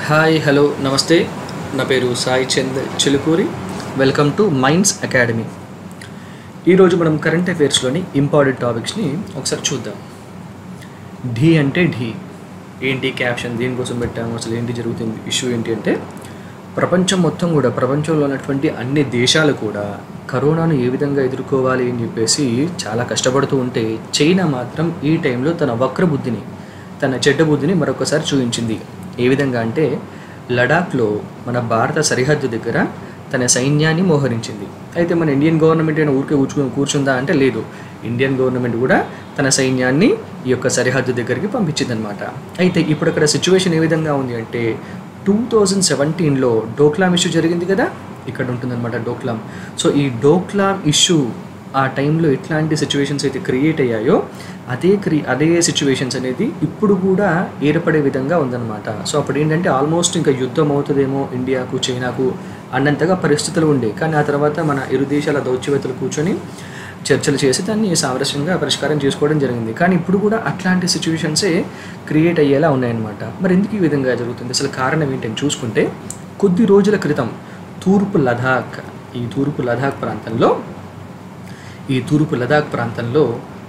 hi hello నమస్తే నా పేరు Sai Chand Chilukuri welcome to minds academy ఈరోజు మనం కరెంట్ అఫైర్స్లోని ఇంపార్టెంట్ టాపిక్స్ని ఒకసారి చూద్దాం ఢీ అంటే ఢీ ఏంటి క్యాప్షన్ దేనికోసం పెట్టాము అసలు ఏంటి జరుగుతుంది ఇష్యూ ఏంటి అంటే ప్రపంచం మొత్తం కూడా ప్రపంచంలో ఉన్నటువంటి అన్ని దేశాలు కూడా కరోనాను ఏ విధంగా ఎదుర్కోవాలి అని చెప్పేసి చాలా కష్టపడుతూ ఉంటే చైనా మాత్రం ఈ టైంలో తన వక్ర బుద్ధిని తన చెడ్డ బుద్ధిని మరొకసారి చూపించింది ఏ విధంగా అంటే లడాఖ్లో మన భారత సరిహద్దు దగ్గర తన సైన్యాన్ని మోహరించింది అయితే మన ఇండియన్ గవర్నమెంట్ అయినా ఊరికే కూర్చుని కూర్చుందా అంటే లేదు ఇండియన్ గవర్నమెంట్ కూడా తన సైన్యాన్ని ఈ యొక్క సరిహద్దు దగ్గరికి పంపించిందనమాట అయితే ఇప్పుడు అక్కడ సిచ్యువేషన్ ఏ విధంగా ఉంది అంటే టూ థౌజండ్ సెవెంటీన్లో డోక్లాం ఇష్యూ జరిగింది కదా ఇక్కడ ఉంటుందన్నమాట డోక్లాం సో ఈ డోక్లాం ఇష్యూ ఆ టైంలో ఎట్లాంటి సిచ్యువేషన్స్ అయితే క్రియేట్ అయ్యాయో అదే క్రి అదే సిచ్యువేషన్స్ అనేది ఇప్పుడు కూడా ఏర్పడే విధంగా ఉందన్నమాట సో అప్పుడు ఏంటంటే ఆల్మోస్ట్ ఇంకా యుద్ధం అవుతుందేమో ఇండియాకు చైనాకు అన్నంతగా పరిస్థితులు ఉండే కానీ ఆ తర్వాత మన ఇరు దేశాల దౌత్యవేత్తలు కూర్చొని చర్చలు చేసి దాన్ని సామరస్యంగా పరిష్కారం చేసుకోవడం జరిగింది కానీ ఇప్పుడు కూడా అట్లాంటి సిచ్యువేషన్సే క్రియేట్ అయ్యేలా ఉన్నాయన్నమాట మరి ఎందుకు ఈ విధంగా జరుగుతుంది అసలు కారణం ఏంటని చూసుకుంటే కొద్ది రోజుల క్రితం తూర్పు లదాఖ్ ఈ తూర్పు లదాఖ్ ప్రాంతంలో ఈ తూర్పు లదాఖ్ ప్రాంతంలో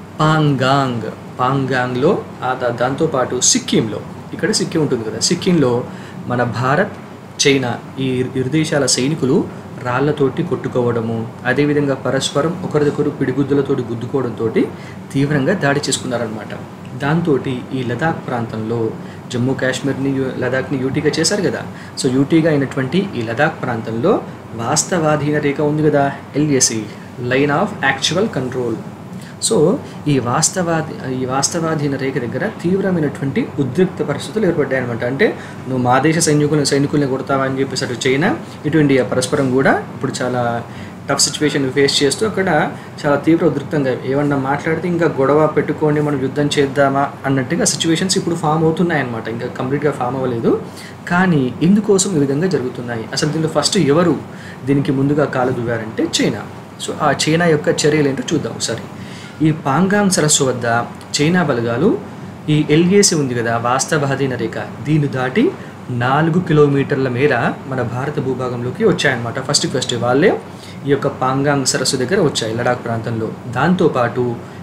పాంగాంగ్ పాంగాంగ్లో ఆ దా- దాంతోపాటు సిక్కింలో ఇక్కడ సిక్కిం ఉంటుంది కదా సిక్కింలో మన భారత్ చైనా ఈ ఇరు దేశాల సైనికులు రాళ్లతోటి కొట్టుకోవడము అదేవిధంగా పరస్పరం ఒకరిదొకరు పిడిగుద్దులతోటి గుద్దుకోవడంతో తీవ్రంగా దాడి చేసుకున్నారనమాట దాంతో ఈ లదాఖ్ ప్రాంతంలో జమ్మూ కాశ్మీర్ని యు- లదాఖ్ని యూటీగా చేశారు కదా సో యూటీగా అయినటువంటి ఈ లదాఖ్ ప్రాంతంలో వాస్తవాధీన రేఖ ఉంది కదా LAC line of actual control so ఈ వాస్తవాది ఈ వాస్తవాధీన రేఖ దగ్గర తీవ్రమైనటువంటి ఉద్రిక్త పరిస్థితులు ఏర్పడ్డాయి అనమాట అంటే నువ్వు మా దేశ సైనికులను సైనికుల్ని కొడతావా అని చెప్పేసి అటు చైనా ఇటు ఇండియా పరస్పరం కూడా ఇప్పుడు చాలా టఫ్ సిచ్యువేషన్ ఫేస్ చేస్తూ అక్కడ చాలా తీవ్ర ఉద్రిక్తంగా ఏమన్నా మాట్లాడితే ఇంకా గొడవ పెట్టుకొని మనం యుద్ధం చేద్దామా అన్నట్టుగా సిచ్యువేషన్స్ ఇప్పుడు ఫామ్ అవుతున్నాయి అనమాట ఇంకా కంప్లీట్గా ఫామ్ అవ్వలేదు కానీ ఎందుకోసం ఈ విధంగా జరుగుతున్నాయి అసలు దీనిలో ఫస్ట్ ఎవరు దీనికి ముందుగా కాలు దువ్వారంటే చైనా సో ఆ చైనా యొక్క చర్యలు ఏంటో చూద్దాం ఒకసారి ఈ పాంగాంగ్ సరస్సు వద్ద చైనా బలగాలు ఈ ఎల్ఏసి ఉంది కదా వాస్తవాధీన రేఖ దీన్ని దాటి నాలుగు కిలోమీటర్ల మేర మన భారత భూభాగంలోకి వచ్చాయన్నమాట ఫస్ట్ ఫస్ట్ వాళ్ళే ఈ యొక్క పాంగాంగ్ సరస్సు దగ్గర వచ్చాయి లడాక్ ప్రాంతంలో దాంతోపాటు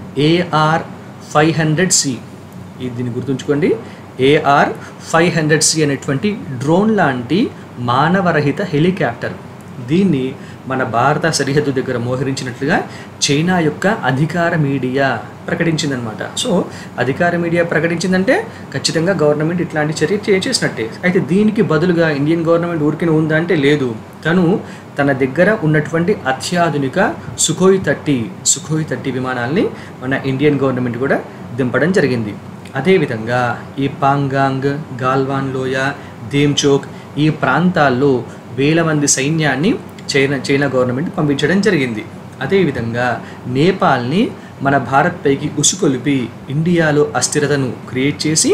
ఏఆర్ ఫైవ్ హండ్రెడ్ సి ఇది దీన్ని గుర్తుంచుకోండి ఏఆర్ ఫైవ్ హండ్రెడ్ సి అనేటువంటి డ్రోన్ లాంటి మానవరహిత హెలికాప్టర్ దీన్ని మన భారత సరిహద్దు దగ్గర మోహరించినట్లుగా చైనా యొక్క అధికార మీడియా ప్రకటించిందనమాట సో అధికార మీడియా ప్రకటించిందంటే ఖచ్చితంగా గవర్నమెంట్ ఇట్లాంటి చర్య చే- చేసినట్టే అయితే దీనికి బదులుగా ఇండియన్ గవర్నమెంట్ ఊరికిన ఉందా అంటే లేదు తను తన దగ్గర ఉన్నటువంటి అత్యాధునిక సుఖోయ్ థర్టీ సుఖోయ్ థర్టీ విమానాల్ని మన ఇండియన్ గవర్నమెంట్ కూడా దింపడం జరిగింది అదేవిధంగా ఈ పాంగాంగ్ గాల్వాన్ లోయ దేమ్చోక్ ఈ ప్రాంతాల్లో వేల మంది సైన్యాన్ని చైనా చైనా గవర్నమెంట్ పంపించడం జరిగింది అదేవిధంగా నేపాల్ని మన భారత్ పైకి ఉసుకొలిపి ఇండియాలో అస్థిరతను క్రియేట్ చేసి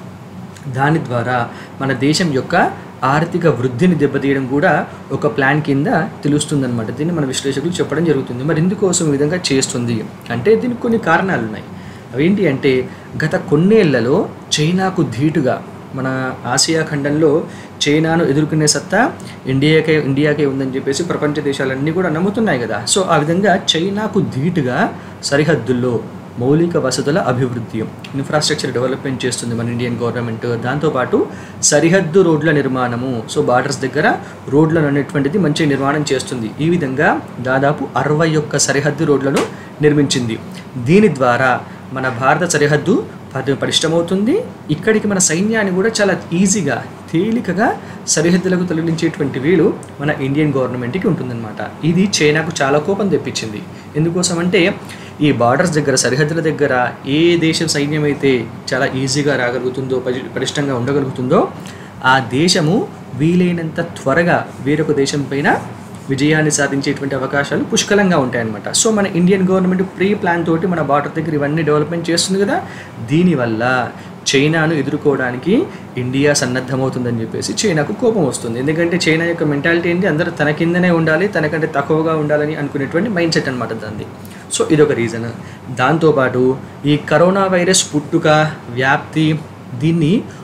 దాని ద్వారా మన దేశం యొక్క ఆర్థిక వృద్ధిని దెబ్బతీయడం కూడా ఒక ప్లాన్ కింద తెలుస్తుందన్నమాట దీన్ని మన విశ్లేషకులు చెప్పడం జరుగుతుంది మరి ఎందుకోసం ఈ విధంగా చేస్తుంది అంటే దీనికి కొన్ని కారణాలు ఉన్నాయి అవేంటి అంటే గత కొన్నేళ్లలో చైనాకు ధీటుగా మన ఆసియా ఖండంలో చైనాను ఎదుర్కొనే సత్తా ఇండియాకే ఇండియాకే ఉందని చెప్పేసి ప్రపంచ దేశాలన్నీ కూడా నమ్ముతున్నాయి కదా సో ఆ విధంగా చైనాకు ధీటుగా సరిహద్దుల్లో మౌలిక వసతుల అభివృద్ధి ఇన్ఫ్రాస్ట్రక్చర్ డెవలప్మెంట్ చేస్తుంది మన ఇండియన్ గవర్నమెంట్ దాంతోపాటు సరిహద్దు రోడ్ల నిర్మాణము సో బార్డర్స్ దగ్గర రోడ్లను అనేటువంటిది మంచి నిర్మాణం చేస్తుంది ఈ విధంగా దాదాపు అరవై ఒక్క సరిహద్దు రోడ్లను నిర్మించింది దీని ద్వారా మన భారత సరిహద్దు పరి పటిష్టమవుతుంది ఇక్కడికి మన సైన్యాన్ని కూడా చాలా ఈజీగా తేలికగా సరిహద్దులకు తరలించేటువంటి వీలు మన ఇండియన్ గవర్నమెంట్కి ఉంటుందన్నమాట ఇది చైనాకు చాలా కోపం తెప్పించింది ఎందుకోసం అంటే ఈ బార్డర్స్ దగ్గర సరిహద్దుల దగ్గర ఏ దేశం సైన్యం అయితే చాలా ఈజీగా రాగలుగుతుందో పటి- పటిష్టంగా ఉండగలుగుతుందో ఆ దేశము వీలైనంత త్వరగా వేరొక దేశం పైన విజయాన్ని సాధించేటువంటి అవకాశాలు పుష్కలంగా ఉంటాయన్నమాట సో మన ఇండియన్ గవర్నమెంట్ ప్రీ ప్లాన్ తోటి మన బార్డర్ దగ్గర ఇవన్నీ డెవలప్మెంట్ చేస్తుంది కదా దీనివల్ల చైనాను ఎదుర్కోవడానికి ఇండియా సన్నద్ధమవుతుందని చెప్పేసి చైనాకు కోపం వస్తుంది ఎందుకంటే చైనా యొక్క మెంటాలిటీ ఏంటి అందరూ తన కిందనే ఉండాలి తనకంటే తక్కువగా ఉండాలని అనుకునేటువంటి మైండ్ సెట్ అనమాట దాన్ని సో ఇదొక రీజన్ దాంతోపాటు ఈ కరోనా వైరస్ పుట్టుక వ్యాప్తి దీన్ని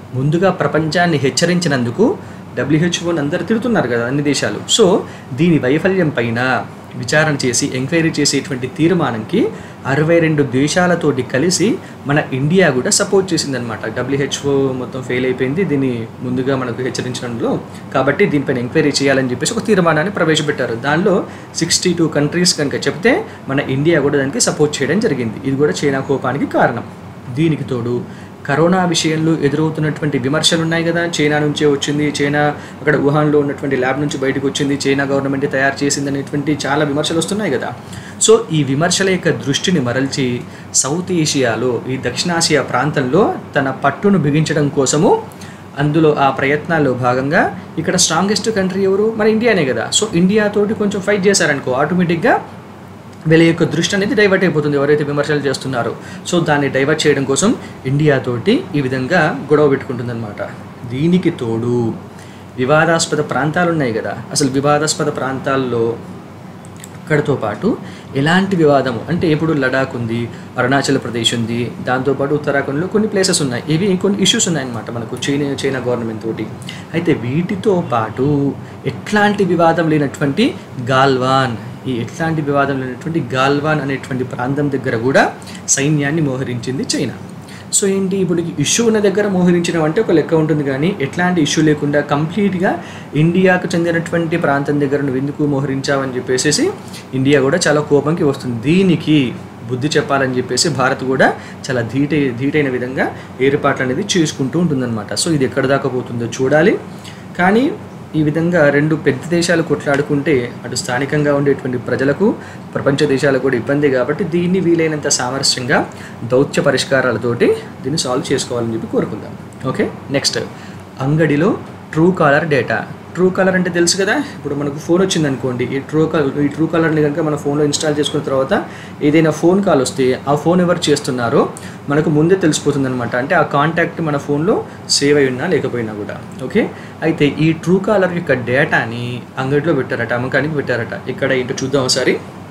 ముందుగా ప్రపంచాన్ని హెచ్చరించినందుకు డబ్ల్యూహెచ్ఓని అందరు తిడుతున్నారు కదా అన్ని దేశాలు సో దీని వైఫల్యం పైన విచారణ చేసి ఎంక్వైరీ చేసేటువంటి తీర్మానంకి అరవై రెండు దేశాలతోటి కలిసి మన ఇండియా కూడా సపోర్ట్ చేసిందనమాట డబ్ల్యూహెచ్ఓ మొత్తం ఫెయిల్ అయిపోయింది దీన్ని ముందుగా మనకు హెచ్చరించడంలో కాబట్టి దీనిపైన ఎంక్వైరీ చేయాలని చెప్పేసి ఒక తీర్మానాన్ని ప్రవేశపెట్టారు దానిలో సిక్స్టీ టూ కంట్రీస్ కనుక చెప్తే మన ఇండియా కూడా దానికి సపోర్ట్ చేయడం జరిగింది ఇది కూడా చైనా కోపానికి కారణం దీనికి తోడు కరోనా విషయంలో ఎదురవుతున్నటువంటి విమర్శలు ఉన్నాయి కదా చైనా నుంచే వచ్చింది చైనా అక్కడ వుహాన్లో ఉన్నటువంటి ల్యాబ్ నుంచి బయటకు వచ్చింది చైనా గవర్నమెంట్ తయారు చేసింది అనేటువంటి చాలా విమర్శలు వస్తున్నాయి కదా సో ఈ విమర్శల యొక్క దృష్టిని మరల్చి సౌత్ ఏషియాలో ఈ దక్షిణాసియా ప్రాంతంలో తన పట్టును బిగించడం కోసము అందులో ఆ ప్రయత్నాల్లో భాగంగా ఇక్కడ స్ట్రాంగెస్ట్ కంట్రీ ఎవరు మన ఇండియానే కదా సో ఇండియా తోటి కొంచెం ఫైట్ చేశారనుకో ఆటోమేటిక్గా వీళ్ళ యొక్క దృష్టి అనేది డైవర్ట్ అయిపోతుంది ఎవరైతే విమర్శలు చేస్తున్నారో సో దాన్ని డైవర్ట్ చేయడం కోసం ఇండియాతోటి ఈ విధంగా గొడవ పెట్టుకుంటుందన్నమాట దీనికి తోడు వివాదాస్పద ప్రాంతాలు ఉన్నాయి కదా అసలు వివాదాస్పద ప్రాంతాల్లో అక్కడితో పాటు ఎలాంటి వివాదము అంటే ఇప్పుడు లడాక్ ఉంది అరుణాచల్ ప్రదేశ్ ఉంది దాంతోపాటు ఉత్తరాఖండ్లో కొన్ని ప్లేసెస్ ఉన్నాయి ఇవి కొన్ని ఇష్యూస్ ఉన్నాయన్నమాట మనకు చైనా చైనా గవర్నమెంట్ తోటి అయితే వీటితో పాటు ఎట్లాంటి వివాదం లేనటువంటి గాల్వాన్ ఈ ఎట్లాంటి వివాదం లేనటువంటి గాల్వాన్ అనేటువంటి ప్రాంతం దగ్గర కూడా సైన్యాన్ని మోహరించింది చైనా సో ఏంటి ఇప్పుడు ఇష్యూ ఉన్న దగ్గర మోహరించడం అంటే ఒక లెక్క ఉంటుంది కానీ ఎట్లాంటి ఇష్యూ లేకుండా కంప్లీట్గా ఇండియాకు చెందినటువంటి ప్రాంతం దగ్గర నువ్వు ఎందుకు మోహరించావని చెప్పేసి ఇండియా కూడా చాలా కోపంకి వస్తుంది దీనికి బుద్ధి చెప్పాలని చెప్పేసి భారత్ కూడా చాలా ధీటై ధీటైన విధంగా ఏర్పాట్లు అనేది చేసుకుంటూ ఉంటుందన్నమాట సో ఇది ఎక్కడ దాకా పోతుందో చూడాలి కానీ ఈ విధంగా రెండు పెద్ద దేశాలు కొట్లాడుకుంటే అటు స్థానికంగా ఉండేటువంటి ప్రజలకు ప్రపంచ దేశాలకు కూడా ఇబ్బంది కాబట్టి దీన్ని వీలైనంత సామరస్యంగా దౌత్య పరిష్కారాలతోటి దీన్ని సాల్వ్ చేసుకోవాలని చెప్పి కోరుకుందాం ఓకే నెక్స్ట్ అంగడిలో Truecaller data Truecaller అంటే తెలుసు కదా ఇప్పుడు మనకు ఫోన్ వచ్చింది అనుకోండి ఈ ట్రూ కాల్ ఈ ట్రూ కాలర్ని కనుక మన ఫోన్లో ఇన్స్టాల్ చేసుకున్న తర్వాత ఏదైనా ఫోన్ కాల్ వస్తే ఆ ఫోన్ ఎవరు చేస్తున్నారో మనకు ముందే తెలిసిపోతుంది అనమాట అంటే ఆ కాంటాక్ట్ మన ఫోన్లో సేవ్ అయి ఉన్నా లేకపోయినా కూడా ఓకే అయితే ఈ ట్రూ కాలర్ యొక్క డేటాని అంగడిలో పెట్టారట అమ్మకానికి పెట్టారట ఇక్కడ ఏంటో చూద్దాం ఒకసారి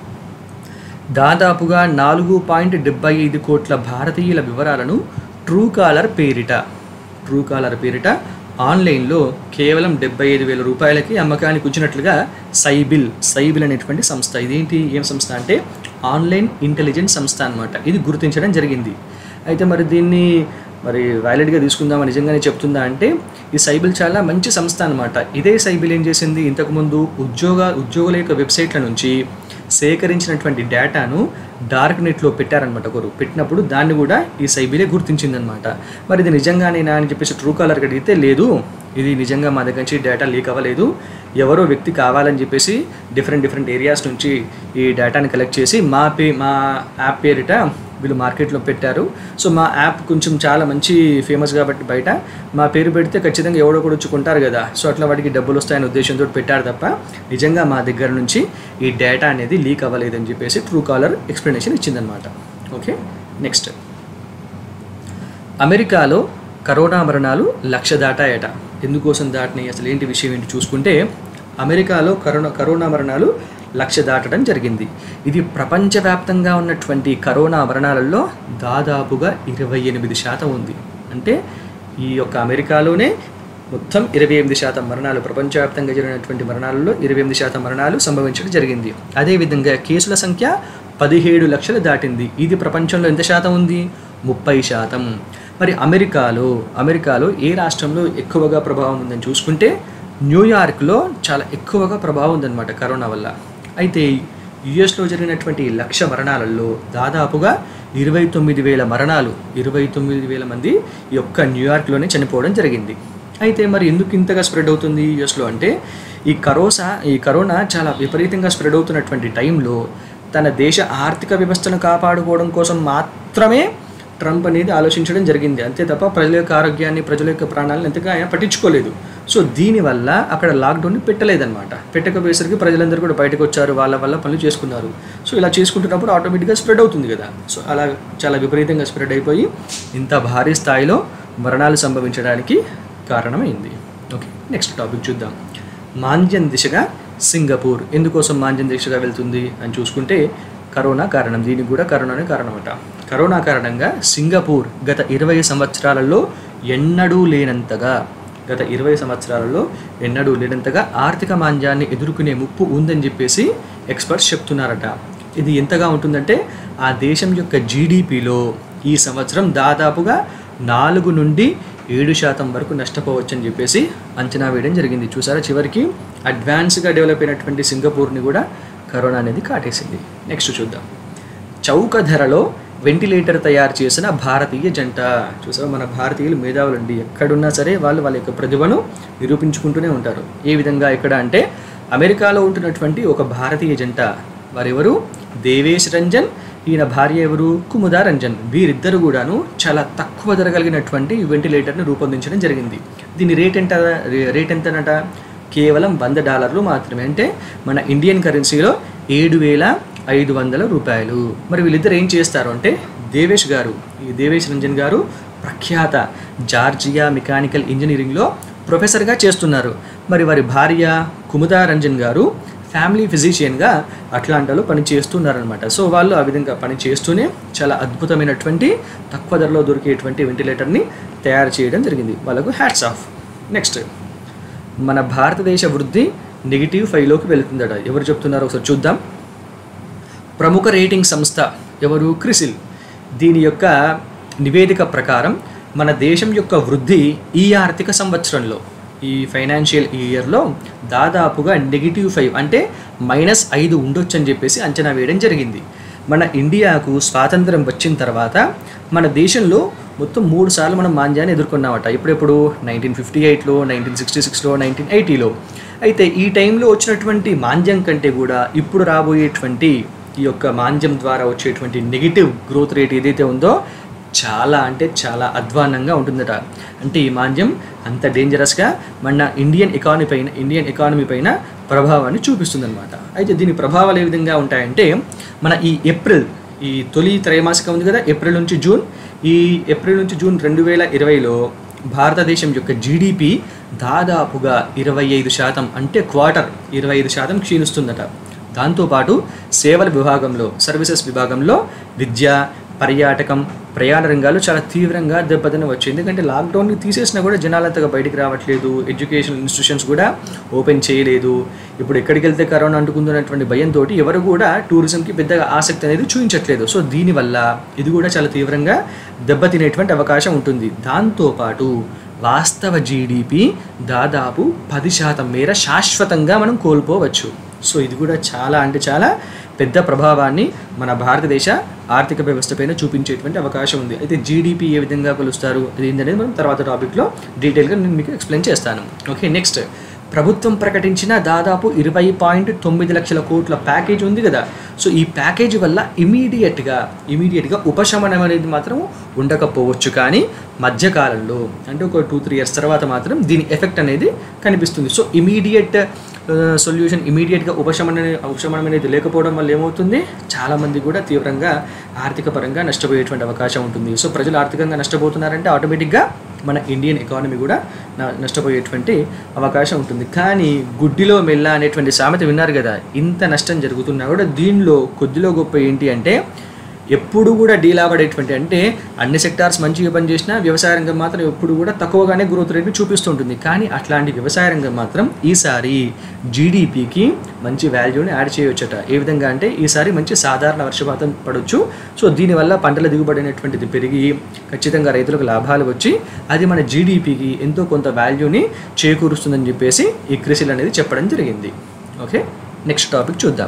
దాదాపుగా నాలుగు పాయింట్ డెబ్బై ఐదు కోట్ల భారతీయుల వివరాలను ట్రూ కాలర్ పేరిట ట్రూ కాలర్ పేరిట ఆన్లైన్లో కేవలం డెబ్బై ఐదు వేల రూపాయలకి అమ్మకానికి వచ్చినట్లుగా సైబిల్ సైబిల్ అనేటువంటి సంస్థ ఇదేంటి ఏం సంస్థ అంటే ఆన్లైన్ ఇంటెలిజెన్స్ సంస్థ అనమాట ఇది గుర్తించడం జరిగింది అయితే మరి దీన్ని మరి వ్యాలిడ్గా తీసుకుందామని నిజంగానే చెప్తుందా అంటే ఈ సైబిల్ చాలా మంచి సంస్థ అనమాట ఇదే సైబిల్ ఏం చేసింది ఇంతకుముందు ఉద్యోగ ఉద్యోగుల యొక్క వెబ్సైట్ల నుంచి సేకరించినటువంటి డేటాను డార్క్ నెట్లో పెట్టారనమాట ఒకరు పెట్టినప్పుడు దాన్ని కూడా ఈ సైబిలే గుర్తించిందనమాట మరి ఇది నిజంగానేనా అని చెప్పేసి ట్రూ కాలర్కి అడిగితే లేదు ఇది నిజంగా మా దగ్గర నుంచి డేటా లీక్ అవ్వలేదు ఎవరో వ్యక్తి కావాలని చెప్పేసి డిఫరెంట్ డిఫరెంట్ ఏరియాస్ నుంచి ఈ డేటాని కలెక్ట్ చేసి మా పే మా యాప్ పేరిట వీళ్ళు మార్కెట్లో పెట్టారు సో మా యాప్ కొంచెం చాలా మంచి ఫేమస్ కాబట్టి బయట మా పేరు పెడితే ఖచ్చితంగా ఎవడో కూడా వచ్చుకుంటారు కదా సో అట్లా వాడికి డబ్బులు వస్తాయనే ఉద్దేశంతో పెట్టారు తప్ప నిజంగా మా దగ్గర నుంచి ఈ డేటా అనేది లీక్ అవ్వలేదని చెప్పేసి ట్రూ కాలర్ ఎక్స్ప్లెనేషన్ ఇచ్చిందనమాట ఓకే నెక్స్ట్ అమెరికాలో కరోనా మరణాలు లక్ష దాటాయట ఎందుకోసం దాటినాయి అసలు ఏంటి విషయం ఏంటి చూసుకుంటే అమెరికాలో కరోనా కరోనా మరణాలు లక్ష దాటడం జరిగింది ఇది ప్రపంచవ్యాప్తంగా ఉన్నటువంటి కరోనా మరణాలలో దాదాపుగా ఇరవై ఎనిమిది శాతం ఉంది అంటే ఈ యొక్క అమెరికాలోనే మొత్తం ఇరవై ఎనిమిది శాతం మరణాలు ప్రపంచవ్యాప్తంగా జరిగినటువంటి మరణాలలో ఇరవై ఎనిమిది శాతం మరణాలు సంభవించడం జరిగింది అదేవిధంగా కేసుల సంఖ్య పదిహేడు లక్షలు దాటింది ఇది ప్రపంచంలో ఎంత శాతం ఉంది ముప్పై శాతం మరి అమెరికాలో అమెరికాలో ఏ రాష్ట్రంలో ఎక్కువగా ప్రభావం ఉందని చూసుకుంటే న్యూయార్క్లో చాలా ఎక్కువగా ప్రభావం ఉందన్నమాట కరోనా వల్ల అయితే యుఎస్లో జరిగినటువంటి లక్ష మరణాలలో దాదాపుగా ఇరవై తొమ్మిది వేల మరణాలు ఇరవై తొమ్మిది వేల మంది ఈ యొక్క న్యూయార్క్లోనే చనిపోవడం జరిగింది అయితే మరి ఎందుకు ఇంతగా స్ప్రెడ్ అవుతుంది యుఎస్లో అంటే ఈ కరోసా ఈ కరోనా చాలా విపరీతంగా స్ప్రెడ్ అవుతున్నటువంటి టైంలో తన దేశ ఆర్థిక వ్యవస్థను కాపాడుకోవడం కోసం మాత్రమే ట్రంప్ అనేది ఆలోచించడం జరిగింది అంతే తప్ప ప్రజల యొక్క ఆరోగ్యాన్ని ప్రజల యొక్క ప్రాణాలను ఎంతగా ఆయన పట్టించుకోలేదు సో దీనివల్ల అక్కడ లాక్డౌన్ని పెట్టలేదన్నమాట పెట్టకపోయేసరికి ప్రజలందరూ కూడా బయటకు వచ్చారు వాళ్ళ వల్ల పనులు చేసుకున్నారు సో ఇలా చేసుకుంటున్నప్పుడు ఆటోమేటిక్గా స్ప్రెడ్ అవుతుంది కదా సో అలా చాలా విపరీతంగా స్ప్రెడ్ అయిపోయి ఇంత భారీ స్థాయిలో మరణాలు సంభవించడానికి కారణమైంది ఓకే నెక్స్ట్ టాపిక్ చూద్దాం మాంద్యం దిశగా సింగపూర్ ఎందుకోసం మాంద్యం దిశగా వెళ్తుంది అని చూసుకుంటే కరోనా కారణం దీనికి కూడా కరోనానే కారణమట కరోనా కారణంగా సింగపూర్ గత ఇరవై సంవత్సరాలలో ఎన్నడూ లేనంతగా గత ఇరవై సంవత్సరాలలో ఎన్నడూ లేనంతగా ఆర్థిక మాంద్యాన్ని ఎదుర్కొనే ముప్పు ఉందని చెప్పేసి ఎక్స్పర్ట్స్ చెప్తున్నారట ఇది ఎంతగా ఉంటుందంటే ఆ దేశం యొక్క జీడిపిలో ఈ సంవత్సరం దాదాపుగా నాలుగు నుండి ఏడు శాతం వరకు నష్టపోవచ్చని చెప్పేసి అంచనా వేయడం జరిగింది చూసారా చివరికి అడ్వాన్స్గా డెవలప్ అయినటువంటి సింగపూర్ని కూడా కరోనా అనేది కాటేసింది నెక్స్ట్ చూద్దాం చౌక ధరలో వెంటిలేటర్ తయారు చేసిన భారతీయ జంట చూసారా మన భారతీయులు మేధావులు అండి ఎక్కడున్నా సరే వాళ్ళు వాళ్ళ యొక్క ప్రతిభను నిరూపించుకుంటూనే ఉంటారు ఏ విధంగా ఇక్కడ అంటే అమెరికాలో ఉంటున్నటువంటి ఒక భారతీయ జంట వారెవరు దేవేశ్ రంజన్ ఈయన భార్య ఎవరు కుముదా రంజన్ వీరిద్దరు కూడాను చాలా తక్కువ ధర కలిగినటువంటి వెంటిలేటర్ని రూపొందించడం జరిగింది దీని రేట్ ఎంత రేట్ ఎంతనట కేవలం వంద డాలర్లు మాత్రమే అంటే మన ఇండియన్ కరెన్సీలో ఏడు వేల ఐదు వందల రూపాయలు మరి వీళ్ళిద్దరు ఏం చేస్తారు అంటే దేవేష్ గారు ఈ దేవేష్ రంజన్ గారు ప్రఖ్యాత జార్జియా మెకానికల్ ఇంజనీరింగ్లో ప్రొఫెసర్గా చేస్తున్నారు మరి వారి భార్య కుముదా రంజన్ గారు ఫ్యామిలీ ఫిజిషియన్గా అట్లాంటాలో పని చేస్తున్నారనమాట సో వాళ్ళు ఆ విధంగా పని చేస్తూనే చాలా అద్భుతమైనటువంటి తక్కువ ధరలో దొరికేటువంటి వెంటిలేటర్ని తయారు చేయడం జరిగింది వాళ్ళకు హ్యాట్స్ ఆఫ్ నెక్స్ట్ మన భారతదేశ వృద్ధి నెగిటివ్ ఫైవ్లోకి వెళుతుందట ఎవరు చెప్తున్నారో ఒకసారి చూద్దాం ప్రముఖ రేటింగ్ సంస్థ ఎవరు క్రిసిల్ దీని యొక్క నివేదిక ప్రకారం మన దేశం యొక్క వృద్ధి ఈ ఆర్థిక సంవత్సరంలో ఈ ఫైనాన్షియల్ ఇయర్లో దాదాపుగా నెగిటివ్ ఫైవ్ అంటే మైనస్ ఐదు ఉండొచ్చు అని చెప్పేసి అంచనా వేయడం జరిగింది మన ఇండియాకు స్వాతంత్రం వచ్చిన తర్వాత మన దేశంలో మొత్తం మూడు సార్లు మనం మాంద్యాన్ని ఎదుర్కొన్నామట ఇప్పుడెప్పుడు నైన్టీన్ ఫిఫ్టీ ఎయిట్లో నైన్టీన్ సిక్స్టీ సిక్స్లో నైన్టీన్ ఎయిటీలో అయితే ఈ టైంలో వచ్చినటువంటి మాంద్యం కంటే కూడా ఇప్పుడు రాబోయేటువంటి ఈ యొక్క మాంద్యం ద్వారా వచ్చేటువంటి నెగిటివ్ గ్రోత్ రేట్ ఏదైతే ఉందో చాలా అంటే చాలా అధ్వాన్నంగా ఉంటుందట అంటే ఈ మాంద్యం అంత డేంజరస్గా మన ఇండియన్ ఎకానమీ పైన ఇండియన్ ఎకానమీ పైన ప్రభావాన్ని చూపిస్తుందన్నమాట అయితే దీని ప్రభావాలు ఏ విధంగా ఉంటాయంటే మన ఈ ఏప్రిల్ ఈ తొలి త్రైమాసికం ఉంది కదా ఏప్రిల్ నుంచి జూన్ ఈ ఏప్రిల్ నుంచి జూన్ రెండు వేల ఇరవైలో భారతదేశం యొక్క జీడిపి దాదాపుగా ఇరవై ఐదు శాతం అంటే క్వార్టర్ ఇరవై ఐదు శాతం క్షీణిస్తుందట దాంతోపాటు సేవల విభాగంలో సర్వీసెస్ విభాగంలో విద్య పర్యాటకం ప్రయాణ రంగాలు చాలా తీవ్రంగా దెబ్బతిన వచ్చింది ఎందుకంటే లాక్డౌన్ని తీసేసినా కూడా జనాలు అంతగా బయటికి రావట్లేదు ఎడ్యుకేషన్ ఇన్స్టిట్యూషన్స్ కూడా ఓపెన్ చేయలేదు ఇప్పుడు ఎక్కడికి వెళ్తే కరోనా అంటుకుందన్నటువంటి భయంతో ఎవరు కూడా టూరిజంకి పెద్దగా ఆసక్తి అనేది చూపించట్లేదు సో దీనివల్ల ఇది కూడా చాలా తీవ్రంగా దెబ్బతినేటువంటి అవకాశం ఉంటుంది దాంతోపాటు వాస్తవ జీడిపి దాదాపు పది శాతం మేర శాశ్వతంగా మనం కోల్పోవచ్చు సో ఇది కూడా చాలా అంటే చాలా పెద్ద ప్రభావాన్ని మన భారతదేశ ఆర్థిక వ్యవస్థ పైన చూపించేటువంటి అవకాశం ఉంది అయితే జీడిపి ఏ విధంగా కొలుస్తారు అది ఏంటనేది మనం తర్వాత టాపిక్లో డీటెయిల్గా నేను మీకు ఎక్స్ప్లెయిన్ చేస్తాను ఓకే నెక్స్ట్ ప్రభుత్వం ప్రకటించిన దాదాపు ఇరవై పాయింట్ తొమ్మిది లక్షల కోట్ల ప్యాకేజ్ ఉంది కదా సో ఈ ప్యాకేజ్ వల్ల ఇమీడియట్గా ఇమీడియట్గా ఉపశమనం అనేది మాత్రం ఉండకపోవచ్చు కానీ మధ్యకాలంలో అంటే ఒక టూ త్రీ ఇయర్స్ తర్వాత మాత్రం దీని ఎఫెక్ట్ అనేది కనిపిస్తుంది సో ఇమీడియట్ సొల్యూషన్ ఇమీడియట్గా ఉపశమనం అనే- ఉపశమనం అనేది లేకపోవడం వల్ల ఏమవుతుంది చాలామంది కూడా తీవ్రంగా ఆర్థిక పరంగా నష్టపోయేటువంటి అవకాశం ఉంటుంది సో ప్రజలు ఆర్థికంగా నష్టపోతున్నారంటే ఆటోమేటిక్గా మన ఇండియన్ ఎకానమీ కూడా న- నష్టపోయేటువంటి అవకాశం ఉంటుంది కానీ గుడ్డిలో మెల్ల అనేటువంటి సామెత విన్నారు కదా ఇంత నష్టం జరుగుతున్నా కూడా దీనిలో కొద్దిలో గొప్ప ఏంటి అంటే ఎప్పుడు కూడా డీలా పడేటువంటి అంటే అన్ని సెక్టార్స్ మంచిగా పనిచేసినా వ్యవసాయ రంగం మాత్రం ఎప్పుడు కూడా తక్కువగానే గ్రోత్ రేట్ని చూపిస్తుంటుంది కానీ అట్లాంటి వ్యవసాయ రంగం మాత్రం ఈసారి జీడిపికి మంచి వాల్యూని యాడ్ చేయవచ్చట ఏ విధంగా అంటే ఈసారి మంచి సాధారణ వర్షపాతం పడవచ్చు సో దీనివల్ల పంటల దిగుబడి అనేటువంటిది పెరిగి ఖచ్చితంగా రైతులకు లాభాలు వచ్చి అది మన జీడిపికి ఎంతో కొంత వాల్యూని చేకూరుస్తుందని చెప్పేసి ఈ క్రిసిల్ అనేది చెప్పడం జరిగింది ఓకే నెక్స్ట్ టాపిక్ చూద్దాం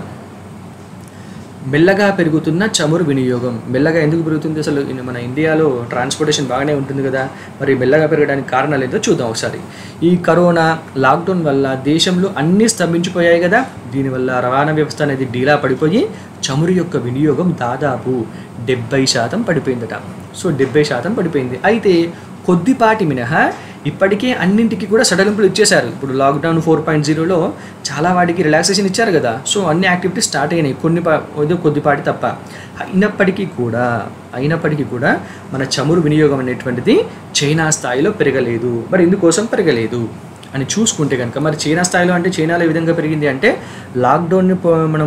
మెల్లగా పెరుగుతున్న చమురు వినియోగం మెల్లగా ఎందుకు పెరుగుతుంది అసలు ఇన్ మన ఇండియాలో ట్రాన్స్పోర్టేషన్ బాగానే ఉంటుంది కదా మరి మెల్లగా పెరగడానికి కారణాలు ఏంటో చూద్దాం ఒకసారి ఈ కరోనా లాక్డౌన్ వల్ల దేశంలో అన్నీ స్తంభించిపోయాయి కదా దీనివల్ల రవాణా వ్యవస్థ అనేది డీలా పడిపోయి చమురు యొక్క వినియోగం దాదాపు డెబ్బై శాతం పడిపోయిందట సో డెబ్బై శాతం పడిపోయింది అయితే కొద్దిపాటి మినహా ఇప్పటికే అన్నింటికి కూడా సడలింపులు ఇచ్చేశారు ఇప్పుడు లాక్డౌన్ ఫోర్ పాయింట్ జీరోలో చాలా వాటికి రిలాక్సేషన్ ఇచ్చారు కదా సో అన్ని యాక్టివిటీస్ స్టార్ట్ అయినాయి కొన్ని పా- ఏదో కొద్దిపాటి తప్ప అయినప్పటికీ కూడా అయినప్పటికీ కూడా మన చమురు వినియోగం అనేటువంటిది చైనా స్థాయిలో పెరగలేదు మరి ఇందుకోసం పెరగలేదు అని చూసుకుంటే కనుక మరి చైనా స్థాయిలో అంటే చైనాలో ఏ విధంగా పెరిగింది అంటే లాక్డౌన్ని పో- మనం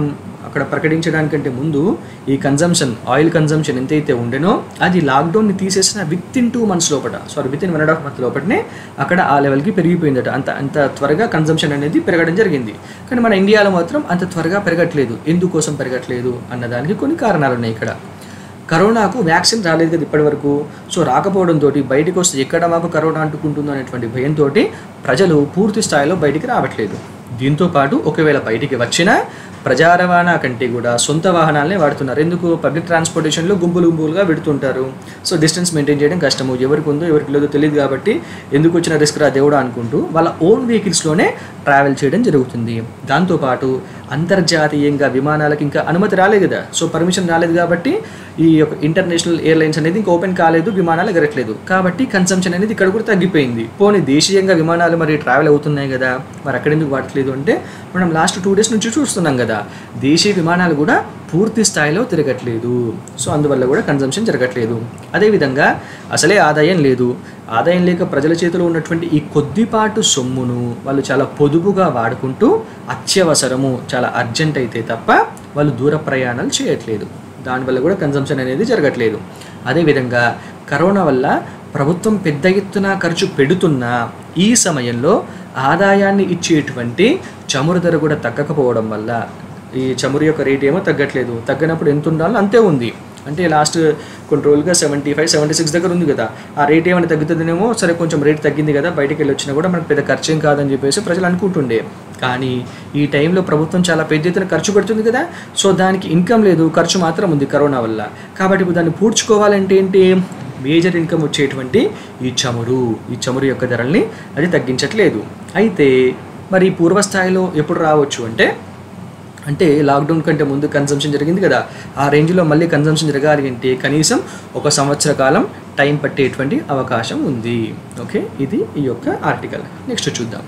అక్కడ ప్రకటించడానికంటే ముందు ఈ కన్జంప్షన్ ఆయిల్ కన్జంప్షన్ ఎంతైతే ఉండేనో అది లాక్డౌన్ని తీసేసిన విత్ ఇన్ టూ మంత్స్ లోపల sorry within one and half month లోపలనే అక్కడ ఆ లెవెల్కి పెరిగిపోయిందట అంత అంత త్వరగా కన్జంప్షన్ అనేది పెరగడం జరిగింది కానీ మన ఇండియాలో మాత్రం అంత త్వరగా పెరగట్లేదు ఎందుకోసం పెరగట్లేదు అన్నదానికి కొన్ని కారణాలు ఉన్నాయి ఇక్కడ కరోనాకు వ్యాక్సిన్ రాలేదు కదా ఇప్పటివరకు సో రాకపోవడంతో బయటికి వస్తే ఎక్కడ మాకు కరోనా అంటుకుంటుందో అనేటువంటి భయంతో ప్రజలు పూర్తి స్థాయిలో బయటికి రావట్లేదు దీంతో పాటు ఒకవేళ బయటికి వచ్చినా ప్రజా రవాణా కంటే కూడా సొంత వాహనాలనే వాడుతున్నారు ఎందుకు పబ్లిక్ ట్రాన్స్పోర్టేషన్లో గుంపులు గుంపులుగా పెడుతుంటారు సో డిస్టెన్స్ మెయింటైన్ చేయడం కష్టము ఎవరికి ఉందో ఎవరికి లేదో తెలియదు కాబట్టి ఎందుకు వచ్చిన రిస్క్ రా దేవుడా అనుకుంటూ వాళ్ళ ఓన్ వెహికల్స్లోనే ట్రావెల్ చేయడం జరుగుతుంది దాంతోపాటు అంతర్జాతీయంగా విమానాలకు ఇంకా అనుమతి రాలేదు కదా సో పర్మిషన్ రాలేదు కాబట్టి ఈ యొక్క ఇంటర్నేషనల్ ఎయిర్లైన్స్ అనేది ఇంకా ఓపెన్ కాలేదు విమానాలు ఎగరట్లేదు కాబట్టి కన్సంప్షన్ అనేది ఇక్కడ కూడా తగ్గిపోయింది పోనీ దేశీయంగా విమానాలు మరి ట్రావెల్ అవుతున్నాయి కదా మరి అక్కడ ఎందుకు వాడట్లేదు అంటే మనం లాస్ట్ టూ డేస్ నుంచి చూస్తున్నాం కదా దేశీయ విమానాలు కూడా పూర్తి స్థాయిలో తిరగట్లేదు సో అందువల్ల కూడా కన్జంప్షన్ జరగట్లేదు అదేవిధంగా అసలే ఆదాయం లేదు ఆదాయం లేక ప్రజల చేతిలో ఉన్నటువంటి ఈ కొద్దిపాటు సొమ్మును వాళ్ళు చాలా పొదుపుగా వాడుకుంటూ అత్యవసరము చాలా అర్జెంట్ అయితే తప్ప వాళ్ళు దూర ప్రయాణాలు చేయట్లేదు దానివల్ల కూడా కన్జంప్షన్ అనేది జరగట్లేదు అదేవిధంగా కరోనా వల్ల ప్రభుత్వం పెద్ద ఎత్తున ఖర్చు పెడుతున్నా ఈ సమయంలో ఆదాయాన్ని ఇచ్చేటువంటి చమురు ధర కూడా తగ్గకపోవడం వల్ల ఈ చమురు యొక్క రేట్ ఏమో తగ్గట్లేదు తగ్గినప్పుడు ఎంత ఉండాలో అంతే ఉంది అంటే లాస్ట్ కొన్ని రోజులుగా సెవెంటీ ఫైవ్ సెవెంటీ సిక్స్ దగ్గర ఉంది కదా ఆ రేట్ ఏమైనా తగ్గుతుందేమో సరే కొంచెం రేట్ తగ్గింది కదా బయటికి వెళ్ళి వచ్చినా కూడా మనకు పెద్ద ఖర్చు ఏం కాదని చెప్పేసి ప్రజలు అనుకుంటుండే కానీ ఈ టైంలో ప్రభుత్వం చాలా పెద్ద ఎత్తున ఖర్చు పెడుతుంది కదా సో దానికి ఇన్కమ్ లేదు ఖర్చు మాత్రం ఉంది కరోనా వల్ల కాబట్టి ఇప్పుడు దాన్ని పూడ్చుకోవాలంటే ఏంటి మేజర్ ఇన్కమ్ వచ్చేటువంటి ఈ చమురు ఈ చమురు యొక్క ధరల్ని అది తగ్గించట్లేదు అయితే మరి పూర్వస్థాయిలో ఎప్పుడు రావచ్చు అంటే అంటే లాక్డౌన్ కంటే ముందు కన్సంప్షన్ జరిగింది కదా ఆ రేంజ్లో మళ్ళీ కన్సంప్షన్ జరగాలి అంటే కనీసం ఒక సంవత్సర కాలం టైం పట్టేటువంటి అవకాశం ఉంది ఓకే ఇది ఈ యొక్క ఆర్టికల్ నెక్స్ట్ చూద్దాం